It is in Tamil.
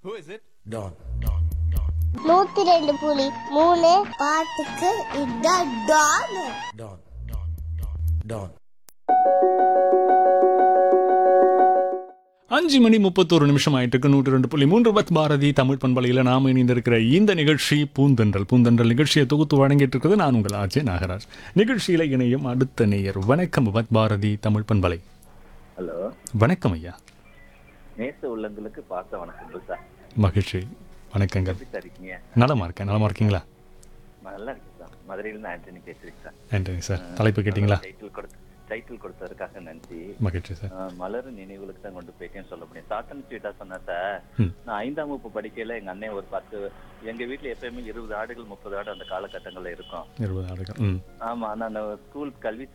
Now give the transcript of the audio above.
Who is it? Don. நூத்தி ரெண்டு புலி மூணு பாட்டுக்கு இதான் டான் Don. Don. அஞ்சு மணி முப்பத்தோரு நிமிஷம் ஆயிட்டு இருக்கு நூற்றி ரெண்டு புள்ளி மூன்று பத் பாரதி தமிழ் பண்பலையில் நாம் இணைந்திருக்கிற இந்த நிகழ்ச்சி பூந்தென்றல் பூந்தென்றல் நிகழ்ச்சியை தொகுத்து வழங்கிட்டு இருக்கிறது நான் உங்கள் ஆஜே நாகராஜ் நிகழ்ச்சியில் இணையும் அடுத்த நேயர் வணக்கம் பத் பாரதி தமிழ் பண்பலை ஹலோ வணக்கம் ஐயா நேச உள்ளங்களுக்கு பார்த்த வணக்கங்கள் சார் மகிழ்ச்சி வணக்கங்கள் எப்படி சார் இருக்கீங்க நலமா இருக்கேன் நலமா இருக்கீங்களா நல்லா இருக்கு சார் மதுரையில இருந்து ஆண்டனி பேசுறேன் சார் நன்றி சார் தலைப்பு கேட்டிங்களா டைட்டில் கொடுத்து டைட்டில் கொடுத்ததுக்காக நன்றி மகிழ்ச்சி சார் அஹ், மலர் நினைவுகளுக்கு தான் கொண்டு போயிட்டேன்னு சொல்ல முடியும் ஷார்ட் அண்ட் ஸ்வீட்டா சொன்னா சார் ம். நான் ஐந்தாம் வகுப்பு படிக்கையில எங்க அண்ணன் ஒரு பத்து எங்க வீட்டுல எப்பயுமே இருபது ஆடுகள் முப்பது ஆடு அந்த காலகட்டங்கள்ல இருக்கும் இருபது ஆண்டுகள் ம் ஆமா நான் ஸ்கூல் கல்வி